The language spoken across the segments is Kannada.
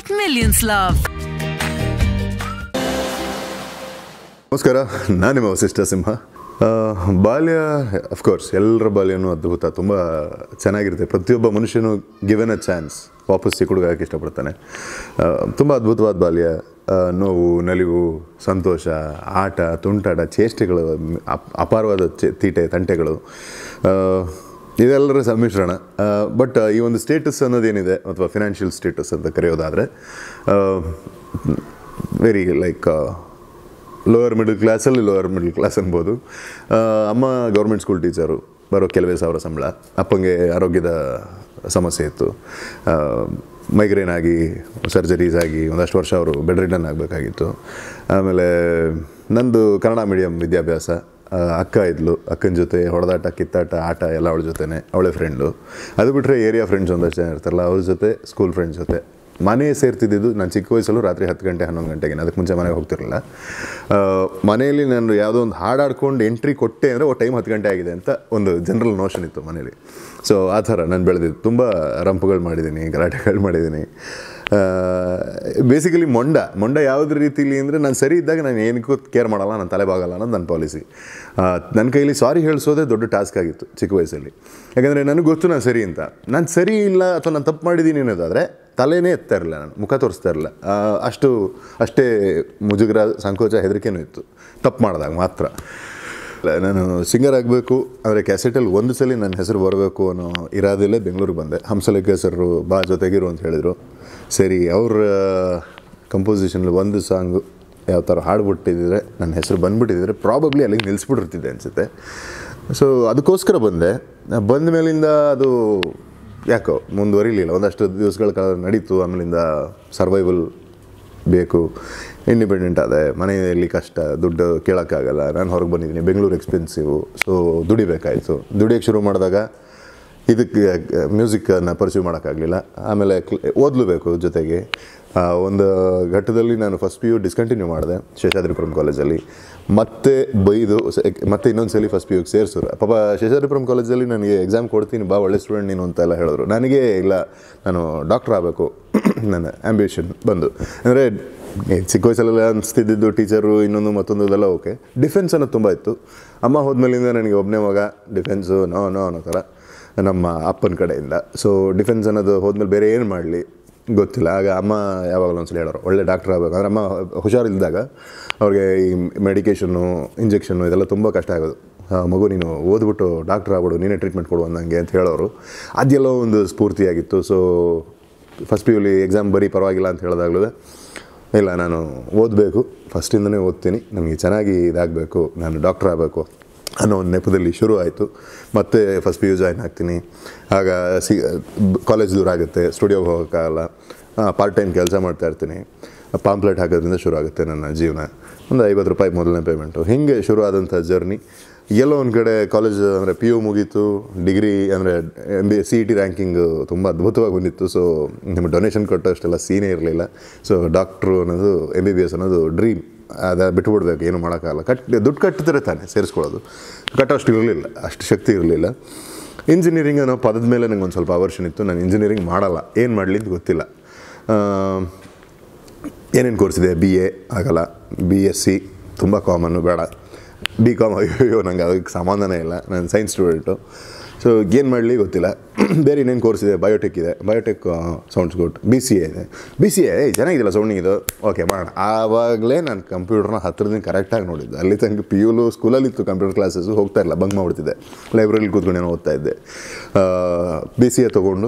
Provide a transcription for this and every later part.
that millions love. ನಮಸ್ಕಾರ ನಾನು ನಿಮ್ಮ ವಸಿಷ್ಠ ಸಿಂಹ ಆ, ಬಾಲ್ಯ ಅಫ್ಕೋರ್ಸ್ ಎಲ್ಲರ ಬಾಲ್ಯನೂ ಅದ್ಭುತ ತುಂಬ ಚೆನ್ನಾಗಿರುತ್ತೆ ಪ್ರತಿಯೊಬ್ಬ ಮನುಷ್ಯನು ಗಿವೆನ್ ಅ ಚಾನ್ಸ್ ವಾಪಸ್ ಚಿಕ್ಕ ಹುಡುಗ ಆಗಕ್ಕೆ ಇಷ್ಟಪಡ್ತಾನೆ ತುಂಬ ಅದ್ಭುತವಾದ ಬಾಲ್ಯ ಆ, ನೋವು ನಲಿವು ಸಂತೋಷ ಆಟ ತುಂಟಾಟ ಚೇಷ್ಟೆಗಳು ಅಪ್- ಅಪಾರವಾದ ಚೆ ತೀಟೆ ತಂಟೆಗಳು ಆ, ಇದೆಲ್ಲರ ಸಮ್ಮಿಶ್ರಣ ಬಟ್ ಈ ಒಂದು ಸ್ಟೇಟಸ್ ಅನ್ನೋದೇನಿದೆ ಅಥವಾ ಫಿನಾನ್ಷಿಯಲ್ ಸ್ಟೇಟಸ್ ಅಂತ ಕರೆಯೋದಾದರೆ ವೆರಿ ಲೈಕ್ ಲೋವರ್ ಮಿಡಲ್ ಕ್ಲಾಸಲ್ಲಿ ಲೋವರ್ ಮಿಡಲ್ ಕ್ಲಾಸ್ ಅನ್ಬೋದು ಆ, ಅಮ್ಮ ಗೌರ್ಮೆಂಟ್ ಸ್ಕೂಲ್ ಟೀಚರು ಬರೋ ಕೆಲವೇ ಸಾವಿರ ಸಂಬಳ ಅಪ್ಪಂಗೆ ಆರೋಗ್ಯದ ಸಮಸ್ಯೆ ಇತ್ತು ಮೈಗ್ರೇನ್ ಆಗಿ ಸರ್ಜರೀಸ್ ಆಗಿ ಒಂದಷ್ಟು ವರ್ಷ ಅವರು ಬೆಡ್ ರಿಡನ್ ಆಗಬೇಕಾಗಿತ್ತು ಆಮೇಲೆ ನಂದು ಕನ್ನಡ ಮೀಡಿಯಂ ವಿದ್ಯಾಭ್ಯಾಸ ಆ, ಅಕ್ಕ ಇದ್ಲು ಅಕ್ಕನ ಜೊತೆ ಹೊಡೆದಾಟ ಕಿತ್ತಾಟ ಆಟ ಎಲ್ಲ ಅವಳ ಜೊತೆನೆ ಅವಳೆ ಫ್ರೆಂಡು ಅದು ಬಿಟ್ಟರೆ ಏರಿಯಾ ಫ್ರೆಂಡ್ಸ್ ಒಂದಷ್ಟು ಜನ ಇರ್ತಾರಲ್ಲ ಅವ್ರ ಜೊತೆ ಸ್ಕೂಲ್ ಫ್ರೆಂಡ್ಸ್ ಜೊತೆ ಮನೆ ಸೇರ್ತಿದ್ದಿದ್ದು ನಾನು ಚಿಕ್ಕ ವಯಸ್ಸಲ್ಲೂ ರಾತ್ರಿ ಹತ್ತು ಗಂಟೆ ಹನ್ನೊಂದು ಗಂಟೆಗೆ ಅದಕ್ಕೆ ಮುಂಚೆ ಮನೆಗೆ ಹೋಗ್ತಿರಲಿಲ್ಲ ಆ, ಮನೆಯಲ್ಲಿ ನಾನು ಯಾವುದೋ ಒಂದು ಹಾಡು ಆಡ್ಕೊಂಡು ಎಂಟ್ರಿ ಕೊಟ್ಟೆ ಅಂದರೆ ಓ ಟೈಮ್ ಹತ್ತು ಗಂಟೆ ಆಗಿದೆ ಅಂತ ಒಂದು ಜನರಲ್ ನೋಷನ್ ಇತ್ತು ಮನೇಲಿ ಸೊ ಆ ಥರ ನಾನು ಬೆಳೆದಿದ್ದು ತುಂಬ ರಂಪುಗಳು ಮಾಡಿದ್ದೀನಿ ಗಲಾಟೆಗಳು ಮಾಡಿದ್ದೀನಿ ಬೇಸಿಕಲಿ ಮೊಂಡ ಮೊಂಡ ಯಾವುದ್ರ ರೀತಿಲಿ ಅಂದರೆ ನಾನು ಸರಿ ಇದ್ದಾಗ ನಾನು ಏನಕ್ಕೂ ಕೇರ್ ಮಾಡಲ್ಲ ನಾನು ತಲೆ ಬಾಗಲ್ಲ ಅನ್ನೋದು ನನ್ನ ಪಾಲಿಸಿ ನನ್ನ ಕೈಲಿ ಸಾರಿ ಹೇಳಿಸೋದೇ ದೊಡ್ಡ ಟಾಸ್ಕ್ ಆಗಿತ್ತು ಚಿಕ್ಕ ವಯಸ್ಸಲ್ಲಿ ಯಾಕಂದರೆ ನನಗೆ ಗೊತ್ತು ನಾನು ಸರಿ ಅಂತ ನಾನು ಸರಿ ಇಲ್ಲ ಅಥವಾ ನಾನು ತಪ್ಪು ಮಾಡಿದ್ದೀನಿ ಅನ್ನೋದಾದರೆ ತಲೆನೇ ಎತ್ತಾ ಇರಲಿಲ್ಲ ನಾನು ಮುಖ ತೋರಿಸ್ತಾ ಇರಲಿಲ್ಲ ಅಷ್ಟು ಅಷ್ಟೇ ಮುಜುಗರ ಸಂಕೋಚ ಹೆದರಿಕೆನೂ ಇತ್ತು ತಪ್ಪು ಮಾಡಿದಾಗ ಮಾತ್ರ ಇಲ್ಲ, ನಾನು ಸಿಂಗರ್ ಆಗಬೇಕು ಅಂದರೆ ಕ್ಯಾಸೆಟಲ್ಲಿ ಒಂದು ಸಲ ನನ್ನ ಹೆಸರು ಬರಬೇಕು ಅನ್ನೋ ಇರಾದಲ್ಲೇ ಬೆಂಗಳೂರಿಗೆ ಬಂದೆ ಹಂಸಲೇಖ ಸರ್ ಬಾ ಜೊತೆಗಿರು ಅಂತ ಹೇಳಿದರು ಸರಿ ಅವ್ರ ಕಂಪೋಸಿಷನಲ್ಲಿ ಒಂದು ಸಾಂಗು ಯಾವ ಥರ ಹಾಡ್ಬಿಟ್ಟಿದ್ರೆ ನನ್ನ ಹೆಸರು ಬಂದ್ಬಿಟ್ಟಿದ್ರೆ ಪ್ರಾಬಬ್ಲಿ ಅಲ್ಲಿಗೆ ನಿಲ್ಲಿಸ್ಬಿಟ್ಟಿರ್ತಿದ್ದೆ ಅನಿಸುತ್ತೆ ಸೊ ಅದಕ್ಕೋಸ್ಕರ ಬಂದೆ ಬಂದ ಮೇಲಿಂದ ಅದು ಯಾಕೋ ಮುಂದುವರಿಲಿಲ್ಲ ಒಂದಷ್ಟು ದಿವಸಗಳ ಕಾಲ ನಡೀತು ಆಮೇಲಿಂದ ಸರ್ವೈವಲ್ ಬೇಕು ಇಂಡಿಪೆಂಡೆಂಟ್ ಆದೆ ಮನೆಯಲ್ಲಿ ಕಷ್ಟ ದುಡ್ಡು ಕೇಳೋಕ್ಕಾಗಲ್ಲ ನಾನು ಹೊರಗೆ ಬಂದಿದ್ದೀನಿ ಬೆಂಗಳೂರು ಎಕ್ಸ್ಪೆನ್ಸಿವು ಸೊ ದುಡಿಬೇಕಾಯಿತು ದುಡಿಯೋಕ್ಕೆ ಶುರು ಮಾಡಿದಾಗ ಇದಕ್ಕೆ ಮ್ಯೂಸಿಕ್ಕನ್ನು ಪರ್ಸ್ಯೂ ಮಾಡೋಕ್ಕಾಗಲಿಲ್ಲ ಆಮೇಲೆ ಕ್ಲ ಓದಲೇಬೇಕು ಜೊತೆಗೆ ಆ, ಒಂದು ಘಟ್ಟದಲ್ಲಿ ನಾನು ಫಸ್ಟ್ ಪಿ ಯು ಡಿಸ್ಕಂಟಿನ್ಯೂ ಮಾಡಿದೆ ಶೇಷಾದ್ರಿಪುರಂ ಕಾಲೇಜಲ್ಲಿ ಮತ್ತೆ ಬೈದು ಸೆ- ಮತ್ತೆ ಇನ್ನೊಂದು ಸಲ ಫಸ್ಟ್ ಪಿ ಯುಗೆ ಸೇರಿಸಿದ್ರು ಪಾಪ ಶೇಷಾದ್ರಿಪುರಂ ಕಾಲೇಜಲ್ಲಿ ನನಗೆ ಎಕ್ಸಾಮ್ ಕೊಡ್ತೀನಿ ಬಾ ಒಳ್ಳೆ ಸ್ಟೂಡೆಂಟ್ ನೀನು ಅಂತೆಲ್ಲ ಹೇಳಿದ್ರು ನನಗೆ ಇಲ್ಲ ನಾನು ಡಾಕ್ಟ್ರ್ ಆಗಬೇಕು ನನ್ನ ಆ್ಯಂಬಿಷನ್ ಬಂದು ಅಂದರೆ ಚಿಕ್ಕ ವಯಸ್ಸಲ್ಲೆಲ್ಲ ಅನಿಸ್ತಿದ್ದು ಟೀಚರು ಇನ್ನೊಂದು ಮತ್ತೊಂದು ಇದೆಲ್ಲ ಓಕೆ ಡಿಫೆನ್ಸ್ ಅನ್ನೋದು ತುಂಬ ಇತ್ತು ಅಮ್ಮ ಹೋದ್ಮೇಲಿಂದ ನನಗೆ ಒಬ್ಬನೇ ಮಗ ಡಿಫೆನ್ಸು ನೋ ನೋ ಅನ್ನೋ ಥರ ನಮ್ಮ ಅಪ್ಪನ ಕಡೆಯಿಂದ ಸೊ ಡಿಫೆನ್ಸ್ ಅನ್ನೋದು ಹೋದ್ಮೇಲೆ ಬೇರೆ ಏನು ಮಾಡಲಿ ಗೊತ್ತಿಲ್ಲ ಆಗ ಅಮ್ಮ ಯಾವಾಗಲೂ ಒಂದ್ಸಲ ಹೇಳೋರು ಒಳ್ಳೆ ಡಾಕ್ಟರ್ ಆಗಬೇಕು ಅಂದರೆ ಅಮ್ಮ ಹುಷಾರಿಲ್ದಾಗ ಅವ್ರಿಗೆ ಈ ಮೆಡಿಕೇಷನ್ನು ಇಂಜೆಕ್ಷನ್ನು ಇದೆಲ್ಲ ತುಂಬ ಕಷ್ಟ ಆಗೋದು ಆ, ಮಗು ನೀನು ಓದ್ಬಿಟ್ಟು ಡಾಕ್ಟರ್ ಆಗ್ಬಿಡು ನೀನೇ ಟ್ರೀಟ್ಮೆಂಟ್ ಕೊಡು ಅಂದಂಗೆ ಅಂತ ಹೇಳೋರು ಅದೆಲ್ಲೋ ಒಂದು ಸ್ಫೂರ್ತಿಯಾಗಿತ್ತು ಸೊ ಫಸ್ಟ್ ಪಿ ಯುಲಿ ಎಕ್ಸಾಮ್ ಬರೀ ಪರವಾಗಿಲ್ಲ ಅಂತ ಹೇಳಿದಾಗಲೂ ಇಲ್ಲ ನಾನು ಓದಬೇಕು ಫಸ್ಟಿಂದನೇ ಓದ್ತೀನಿ ನನಗೆ ಚೆನ್ನಾಗಿ ಇದಾಗಬೇಕು ನಾನು ಡಾಕ್ಟರ್ ಆಗಬೇಕು ಅನ್ನೋ ಒಂದು ನೆಪದಲ್ಲಿ ಶುರು ಆಯಿತು ಮತ್ತೆ ಫಸ್ಟ್ ಪಿ ಯು ಜಾಯ್ನ್ ಆಗ್ತೀನಿ ಆಗ ಸಿ ಕಾಲೇಜ್ ದೂರ ಆಗುತ್ತೆ ಸ್ಟುಡಿಯೋಗೆ ಹೋಗೋಕ್ಕಾಗಲ್ಲ ಪಾರ್ಟ್ ಟೈಮ್ ಕೆಲಸ ಮಾಡ್ತಾ ಇರ್ತೀನಿ ಪಾಂಪ್ಲೆಟ್ ಹಾಕೋದ್ರಿಂದ ಶುರು ಆಗುತ್ತೆ ನನ್ನ ಜೀವನ ಒಂದು ಐವತ್ತು ರೂಪಾಯಿ ಮೊದಲನೇ ಪೇಮೆಂಟು ಹೀಗೆ ಶುರು ಆದಂಥ ಜರ್ನಿ ಎಲ್ಲೋ ಒಂದು ಕಡೆ ಕಾಲೇಜ್ ಅಂದರೆ ಪಿ ಯು ಮುಗೀತು ಡಿಗ್ರಿ ಅಂದರೆ M B C E T ರ್ಯಾಂಕಿಂಗು ತುಂಬ ಅದ್ಭುತವಾಗಿ ಬಂದಿತ್ತು ಸೊ ನಿಮ್ಮ ಡೊನೇಷನ್ ಕೊಟ್ಟು ಅಷ್ಟೆಲ್ಲ ಸೀನೇ ಇರಲಿಲ್ಲ ಸೊ ಡಾಕ್ಟ್ರು ಅನ್ನೋದು ಎಮ್ ಬಿ ಬಿ ಎಸ್ ಅನ್ನೋದು ಡ್ರೀಮ್ ಅದು ಬಿಟ್ಬಿಡ್ಬೇಕು ಏನು ಮಾಡೋಕ್ಕಾಗಲ್ಲ ಕಟ್ ದುಡ್ಡು ಕಟ್ಟಿದ್ರೆ ತಾನೆ ಸೇರಿಸ್ಕೊಳ್ಳೋದು ಕಟ್ಟೋಷ್ಟು ಇರಲಿಲ್ಲ ಅಷ್ಟು ಶಕ್ತಿ ಇರಲಿಲ್ಲ ಇಂಜಿನಿಯರಿಂಗ್ ಅನ್ನೋ ಪದದ ಮೇಲೆ ನಂಗೆ ಒಂದು ಸ್ವಲ್ಪ ಅವರ್ಷನ್ ಇತ್ತು ನಾನು ಇಂಜಿನಿಯರಿಂಗ್ ಮಾಡಲ್ಲ ಏನು ಮಾಡಲಿ ಅಂತ ಗೊತ್ತಿಲ್ಲ ಆ, ಏನೇನು ಕೋರ್ಸ್ ಇದೆ ಬಿ ಎ ಆಗಲ್ಲ ಬಿ ಎಸ್ ಸಿ ತುಂಬ ಕಾಮನ್ನು ಬೇಡ ಬಿ ಕಾಮ್ ಅಯ್ಯೋ ನಂಗೆ ಅದಕ್ಕೆ ಸಮಾಧಾನ ಇಲ್ಲ ನಾನು ಸೈನ್ಸ್ ಸ್ಟೂಡೆಂಟು ಸೊ ಏನು ಮಾಡಲಿ ಗೊತ್ತಿಲ್ಲ ಬೇರೆ ಇನ್ನೇನು ಕೋರ್ಸ್ ಇದೆ ಬಯೋಟೆಕ್ ಇದೆ biotech sounds good B C A ಇದೆ ಬಿ ಸಿ ಎ ಚೆನ್ನಾಗಿದೆಯಲ್ಲ ಸೌಂಡಿಂಗ್ ಇದು ಓಕೆ ಮಾಡೋಣ ಆವಾಗಲೇ ನಾನು ಕಂಪ್ಯೂಟರ್ನ ಹತ್ತಿರದಿಂದ ಕರೆಕ್ಟಾಗಿ ನೋಡಿದ್ದೆ ಅಲ್ಲಿ ತನಕ ಪಿ ಯುಲು ಸ್ಕೂಲಲ್ಲಿತ್ತು ಕಂಪ್ಯೂಟರ್ ಕ್ಲಾಸಸ್ಸು ಹೋಗ್ತಾ ಇಲ್ಲ ಬಂಕ್ ಮಾಡ್ಬಿಡ್ತಿದ್ದೆ ಲೈಬ್ರರಿಲಿ ಕೂತ್ಕೊಂಡು ಏನೋ ಓದ್ತಾ ಇದ್ದೆ ಬಿ ಸಿ ಎ ತೊಗೊಂಡು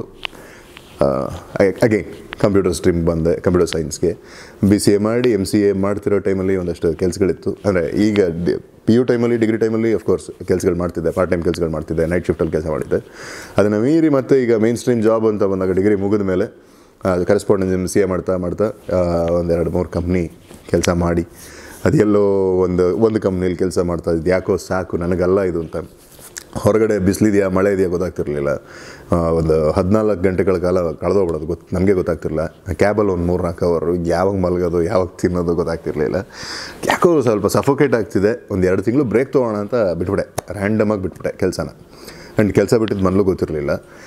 ಅಗೈನ್ ಕಂಪ್ಯೂಟರ್ ಸ್ಟ್ರೀಮ್ ಬಂದೆ ಕಂಪ್ಯೂಟರ್ ಸೈನ್ಸ್ಗೆ ಬಿ ಸಿ ಎ ಮಾಡಿ ಎಮ್ ಸಿ ಎ ಮಾಡ್ತಿರೋ ಟೈಮಲ್ಲಿ ಒಂದಷ್ಟು ಕೆಲಸಗಳಿತ್ತು ಅಂದರೆ ಈಗ ಪಿ ಯು ಟೈಮಲ್ಲಿ ಡಿಗ್ರಿ ಟೈಮಲ್ಲಿ ಅಫ್ಕೋರ್ಸ್ ಕೆಲಸಗಳು ಮಾಡ್ತಿದ್ದೆ ಪಾರ್ಟ್ ಟೈಮ್ ಕೆಲಸಗಳು ಮಾಡ್ತಿದ್ದೆ ನೈಟ್ ಶಿಫ್ಟಲ್ಲಿ ಕೆಲಸ ಮಾಡಿದ್ದೆ ಅದನ್ನು ಮೀರಿ ಮತ್ತೆ ಈಗ ಮೇನ್ ಸ್ಟ್ರೀಮ್ ಜಾಬ್ ಅಂತ ಬಂದಾಗ ಡಿಗ್ರಿ ಮುಗಿದ ಮೇಲೆ ಕರೆಸ್ಪಾಂಡೆನ್ಸ್ ಎಮ್ ಸಿ ಎ ಮಾಡ್ತಾ ಮಾಡ್ತಾ ಆ, ಒಂದೆರಡು ಮೂರು ಕಂಪ್ನಿ ಕೆಲಸ ಮಾಡಿ ಅದೆಲ್ಲೋ ಒಂದು ಒಂದು ಕಂಪ್ನಿಲಿ ಕೆಲಸ ಮಾಡ್ತಾ ಇದ್ದು ಯಾಕೋ ಸಾಕು ನನಗಲ್ಲ ಇದು ಅಂತ ಹೊರಗಡೆ ಬಿಸಿಲಿದೆಯಾ ಮಳೆ ಇದೆಯಾ ಗೊತ್ತಾಗ್ತಿರ್ಲಿಲ್ಲ ಆ, ಒಂದು ಹದಿನಾಲ್ಕು ಗಂಟೆಗಳ ಕಾಲ ಕಳೆದೋಗ್ಬಿಡೋದು ಗೊತ್ತು ನಮಗೆ ಗೊತ್ತಾಗ್ತಿರಲಿಲ್ಲ ಕ್ಯಾಬಲ್ಲಿ ಒಂದು ಮೂರು ನಾಲ್ಕು ಅವರು ಯಾವಾಗ ಮಲಗೋದು ಯಾವಾಗ ತಿನ್ನೋದು ಗೊತ್ತಾಗ್ತಿರ್ಲಿಲ್ಲ ಯಾಕೋ ಸ್ವಲ್ಪ ಸಫೋಕೇಟ್ ಆಗ್ತಿದೆ ಒಂದು ಎರಡು ತಿಂಗಳು ಬ್ರೇಕ್ ತೊಗೋಣ ಅಂತ ಬಿಟ್ಬಿಟ್ಟೆ ರ್ಯಾಂಡಮಾಗಿ ಬಿಟ್ಬಿಟ್ಟೆ ಕೆಲಸನ ಆ್ಯಂಡ್ ಕೆಲಸ ಬಿಟ್ಟಿದ್ದು ಮೊದಲು ಗೊತ್ತಿರಲಿಲ್ಲ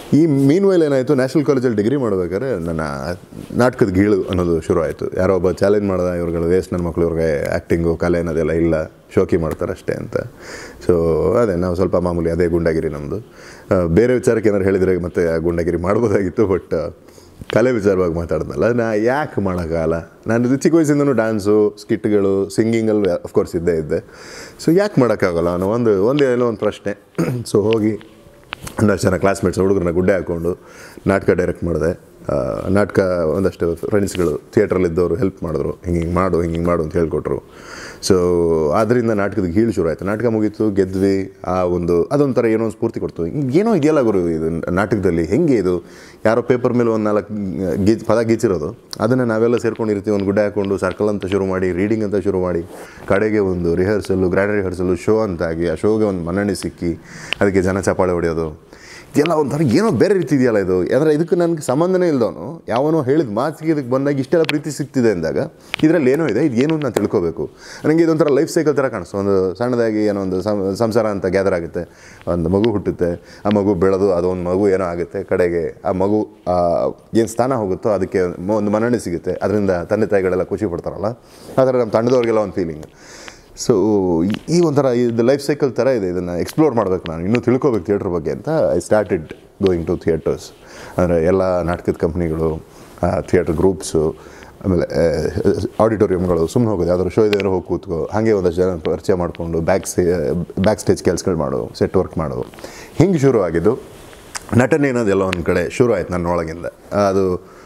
ಈ ಮೀನ್ ವೈಲ್ ಏನಾಯಿತು ನ್ಯಾಷನಲ್ ಕಾಲೇಜಲ್ಲಿ ಡಿಗ್ರಿ ಮಾಡ್ಬೇಕಾದ್ರೆ ನನ್ನ ನಾಟಕದ ಗೀಳು ಅನ್ನೋದು ಶುರು ಆಯಿತು ಯಾರೋ ಒಬ್ಬ ಚಾಲೆಂಜ್ ಮಾಡ್ದ ಇವ್ರುಗಳು ವೇಸ್ಟ್ ನನ್ನ ಮಕ್ಳು ಇವ್ರಿಗೆ ಆ್ಯಕ್ಟಿಂಗು ಕಲೆ ಅನ್ನೋದೆಲ್ಲ ಇಲ್ಲ ಶೋಕಿ ಮಾಡ್ತಾರೆ ಅಷ್ಟೇ ಅಂತ ಸೊ ಅದೇ ನಾವು ಸ್ವಲ್ಪ ಮಾಮೂಲಿ ಅದೇ ಗುಂಡಾಗಿರಿ ನಮ್ಮದು ಬೇರೆ ವಿಚಾರಕ್ಕೆ ಏನಾರು ಹೇಳಿದರೆ ಮತ್ತೆ ಆ ಗುಂಡಾಗಿರಿ ಮಾಡ್ಬೋದಾಗಿತ್ತು ಬಟ್ ಕಲೆ ವಿಚಾರವಾಗಿ ಮಾತಾಡಿದ್ನಲ್ಲ ನಾ ಯಾಕೆ ಮಾಡೋಕ್ಕಾಗಲ್ಲ ನಾನು ಚಿಕ್ಕ ವಯಸ್ಸಿಂದನೂ ಡ್ಯಾನ್ಸು ಸ್ಕಿಟ್ಗಳು ಸಿಂಗಿಂಗಲ್ಲಿ ಅಫ್ಕೋರ್ಸ್ ಇದ್ದೇ ಇದ್ದೆ ಸೊ ಯಾಕೆ ಮಾಡೋಕ್ಕಾಗಲ್ಲ ಅನ್ನೋ ಒಂದು ಒಂದು ಏನೋ ಒಂದು ಪ್ರಶ್ನೆ ಸೊ ಹೋಗಿ ಒಂದಷ್ಟು ಜನ ಕ್ಲಾಸ್ಮೇಟ್ಸ್ ಹುಡುಗರನ್ನ ಗುಡ್ಡೆ ಹಾಕ್ಕೊಂಡು ನಾಟಕ ಡೈರೆಕ್ಟ್ ಮಾಡಿದೆ ಆ, ನಾಟಕ ಒಂದಷ್ಟು ಫ್ರೆಂಡ್ಸ್ಗಳು ಥಿಯೇಟ್ರಲ್ಲಿದ್ದವರು ಹೆಲ್ಪ್ ಮಾಡಿದ್ರು ಹಿಂಗೆ ಹಿಂಗೆ ಮಾಡು ಹಿಂಗೆ ಹಿಂಗೆ ಮಾಡು ಅಂತ ಹೇಳ್ಕೊಟ್ರು ಸೊ ಅದರಿಂದ ನಾಟಕದ ಗೀಳು ಶುರು ಆಯಿತು ನಾಟಕ ಮುಗೀತು ಗೆದ್ವಿ ಆ ಒಂದು ಅದೊಂಥರ ಏನೋ ಒಂದು ಸ್ಫೂರ್ತಿ ಕೊಡ್ತು ಏನೋ ಇದೆಯಲ್ಲ ಗುರು ಇದು ನಾಟಕದಲ್ಲಿ ಹೆಂಗೆ ಇದು ಯಾರೋ ಪೇಪರ್ ಮೇಲೆ ಒಂದು ನಾಲ್ಕು ಗೀಚ್ ಪದ ಗೀಚಿರೋದು ಅದನ್ನು ನಾವೆಲ್ಲ ಸೇರ್ಕೊಂಡಿರ್ತೀವಿ ಒಂದು ಗುಡ್ಡೆ ಹಾಕ್ಕೊಂಡು ಸರ್ಕಲ್ ಅಂತ ಶುರು ಮಾಡಿ ರೀಡಿಂಗ್ ಅಂತ ಶುರು ಮಾಡಿ ಕಡೆಗೆ ಒಂದು ರಿಹರ್ಸಲ್ಲು ಗ್ರ್ಯಾಂಡ್ ರಿಹರ್ಸಲ್ಲು ಶೋ ಅಂತಾಗಿ ಆ ಶೋಗೆ ಒಂದು ಮನ್ನಣೆ ಸಿಕ್ಕಿ ಅದಕ್ಕೆ ಜನ ಚಪ್ಪಾಳೆ ಹೊಡೆಯೋದು ಇದೆಲ್ಲ ಒಂಥರ ಏನೋ ಬೇರೆ ರೀತಿ ಇದೆಯಲ್ಲ ಇದು ಅಂದರೆ ಇದಕ್ಕೆ ನನಗೆ ಸಂಬಂಧನೇ ಇಲ್ದವನು ಯಾವನೋ ಹೇಳಿದ ಮಾತಿಗೆ ಇದಕ್ಕೆ ಬಂದಾಗ ಇಷ್ಟೆಲ್ಲ ಪ್ರೀತಿ ಸಿಗ್ತಿದೆ ಅಂದಾಗ ಇದರಲ್ಲಿ ಏನೋ ಇದೆ ಇದು ಏನು ಅಂತ ನಾನು ತಿಳ್ಕೊಬೇಕು ನನಗೆ ಇದೊಂಥರ ಲೈಫ್ ಸೈಕಲ್ ಥರ ಕಾಣಿಸ್ತು ಒಂದು ಸಣ್ಣದಾಗಿ ಏನೋ ಒಂದು ಸಂ- ಸಂಸಾರ ಅಂತ ಗ್ಯಾದರ್ ಆಗುತ್ತೆ ಒಂದು ಮಗು ಹುಟ್ಟುತ್ತೆ ಆ ಮಗು ಬೆಳೆದು ಅದೊಂದು ಮಗು ಏನೋ ಆಗುತ್ತೆ ಕಡೆಗೆ ಆ ಮಗು ಏನು ಸ್ಥಾನ ಹೋಗುತ್ತೋ ಅದಕ್ಕೆ ಮ- ಒಂದು ಮನ್ನಣೆ ಸಿಗುತ್ತೆ ಅದರಿಂದ ತಂದೆ ತಾಯಿಗಳೆಲ್ಲ ಖುಷಿ ಪಡ್ತಾರಲ್ಲ ಆ ಥರ ನಮ್ಮ ತಂಡದವ್ರಿಗೆಲ್ಲ ಒಂದು ಫೀಲಿಂಗ್ ಸೊ ಈ ಒಂಥರ ಇದು ಲೈಫ್ ಸೈಕಲ್ ಥರ ಇದೆ ಇದನ್ನು ಎಕ್ಸ್ಪ್ಲೋರ್ ಮಾಡಬೇಕು ನಾನು ಇನ್ನೂ ತಿಳ್ಕೊಬೇಕು ಥಿಯೇಟ್ರ್ ಬಗ್ಗೆ ಅಂತ I started going to theatres ಅಂದರೆ ಎಲ್ಲ ನಾಟಕದ ಕಂಪ್ನಿಗಳು ಥಿಯೇಟ್ರ್ ಗ್ರೂಪ್ಸು ಆಮೇಲೆ ಆಡಿಟೋರಿಯಮ್ಗಳು ಸುಮ್ಮನೆ ಹೋಗೋದು ಯಾವ್ದಾದ್ರು ಶೋ ಇದೆ ಹೋಗಿ ಕೂತ್ಕೋ ಹಾಗೆ ಒಂದಷ್ಟು ಜನ ಪರಿಚಯ ಮಾಡಿಕೊಂಡು ಬ್ಯಾಕ್ ಸ್ಟೇ ಬ್ಯಾಕ್ ಸ್ಟೇಜ್ ಕೆಲಸಗಳು ಮಾಡು ಸೆಟ್ ವರ್ಕ್ ಮಾಡು ಹಿಂಗೆ ಶುರು ಆಗಿದ್ದು ನಟನೆ ಅನ್ನೋದೆಲ್ಲ ಒಂದು ಕಡೆ ಶುರು ಆಯ್ತು ನನ್ನ ಒಳಗಿಂದ ಅದು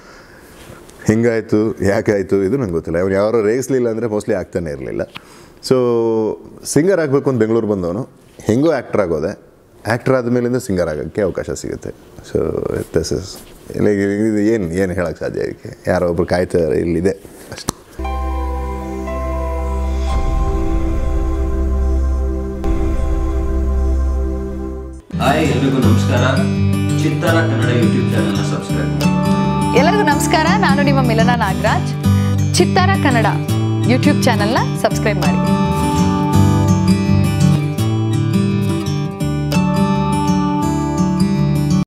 ಹಿಂಗಾಯಿತು ಯಾಕಾಯಿತು ಇದು ನಂಗೆ ಗೊತ್ತಿಲ್ಲ ಅವ್ನು ಯಾರು ರೇಗಿಸ್ಲಿಲ್ಲ ಅಂದರೆ ಮೋಸ್ಟ್ಲಿ ಆಗ್ತಾನೆ ಇರಲಿಲ್ಲ ಸೊ ಸಿಂಗರ್ ಆಗಬೇಕು ಅಂತ ಬೆಂಗಳೂರು ಬಂದವನು ಹೆಂಗೋ ಆ್ಯಕ್ಟ್ರ್ ಆಗೋದೆ ಆ್ಯಕ್ಟ್ರ್ ಆದಮೇಲಿಂದ ಸಿಂಗರ್ ಆಗೋಕ್ಕೆ ಅವಕಾಶ ಸಿಗುತ್ತೆ ಸೊ ದಿಸ್ ಇಸ್ ಇಲ್ಲ ಇದು ಏನು ಏನು ಹೇಳೋಕ್ಕೆ ಸಾಧ್ಯ ಇದಕ್ಕೆ ಯಾರೋ ಒಬ್ರು ಕಾಯ್ತಾರೆ ಇಲ್ಲಿದೆ ಅಷ್ಟೇ ಹಾಯ್ ಎಲ್ರಿಗೂ ನಮಸ್ಕಾರ ಚಿತ್ತಾರ ಕನ್ನಡ ಯೂಟ್ಯೂಬ್ ಚಾನಲ್ನ ಸಬ್ಸ್ಕ್ರೈಬ್ ಮಾಡಿ ಎಲ್ಲರಿಗೂ ನಮಸ್ಕಾರ ನಾನು ನಿಮ್ಮ ಮಿಲನ ನಾಗರಾಜ್ ಚಿತ್ತಾರ ಕನ್ನಡ ಯೂಟ್ಯೂಬ್ ಚಾನಲ್ನ ಸಬ್ಸ್ಕ್ರೈಬ್ ಮಾಡಿ